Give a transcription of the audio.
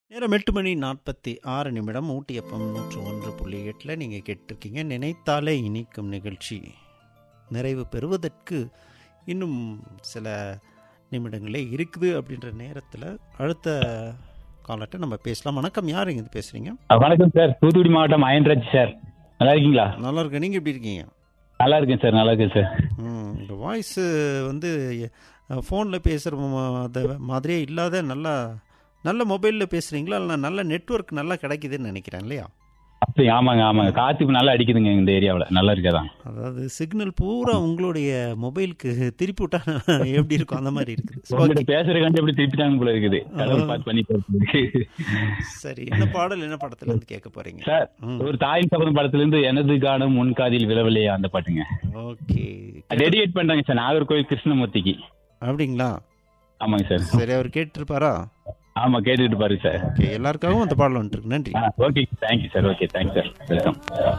நேரம் எட்டு மணி நாற்பத்தி ஆறு நிமிடம் ஊட்டியப்பம் நூற்று ஒன்று புள்ளி எட்டில் நீங்கள் கேட்டிருக்கீங்க நினைத்தாலே இனிக்கும் நிகழ்ச்சி நிறைவு பெறுவதற்கு இன்னும் சில நிமிடங்களே இருக்குது அப்படின்ற நேரத்தில் அடுத்த காலத்தை நம்ம பேசலாம் வணக்கம் யார் இங்கே பேசுகிறீங்க அஹ் வணக்கம் சார் தூத்துக்குடி மாவட்டம் அயன்ராஜ் சார் நல்லா இருக்கீங்களா நல்லா இருக்கு நீங்கள் எப்படி இருக்கீங்க நல்லா இருக்கேன் சார் நல்லா இருக்கேன் சார் ம் இந்த வாய்ஸு வந்து ஃபோனில் பேசுகிற மாதிரியே இல்லாத நல்லா நல்ல மொபைலில் பேசுகிறீங்களா இல்லை நல்ல நெட்வொர்க் நல்லா கிடைக்குதுன்னு நினைக்கிறேன் இல்லையா அப்படி ஆமாங்க ஆமாங்க காத்து இப்ப நல்லா அடிக்குதுங்க இந்த ஏரியாவில் நல்லா இருக்கதான் அதாவது சிக்னல் பூரா உங்களுடைய மொபைலுக்கு திருப்பி விட்டா எப்படி இருக்கும் அந்த மாதிரி இருக்குது உங்கள்கிட்ட பேசுறதுக்காண்டி அப்படி திருப்பிட்டாங்க போல இருக்குது கடவுள் பார்த்து பண்ணி போயிருக்கு சரி என்ன பாடல் என்ன படத்துல இருந்து கேட்க போறீங்க சார் ஒரு தாயின் சபதம் படத்துல இருந்து எனது கானம் முன்காதில் விழவில்லையா அந்த பாட்டுங்க ஓகே டெடிகேட் பண்றாங்க சார் நாகர்கோவில் கிருஷ்ணமூர்த்திக்கு அப்படிங்களா ஆமாங்க சார் சரி அவர் கேட்டிருப்பாரா ஆமா கேட்டுட்டு பாரு சார் ஓகே எல்லாருக்காகவும் அந்த பாடல் வந்துருக்கு நன்றி okay thank you sir okay thanks sir welcome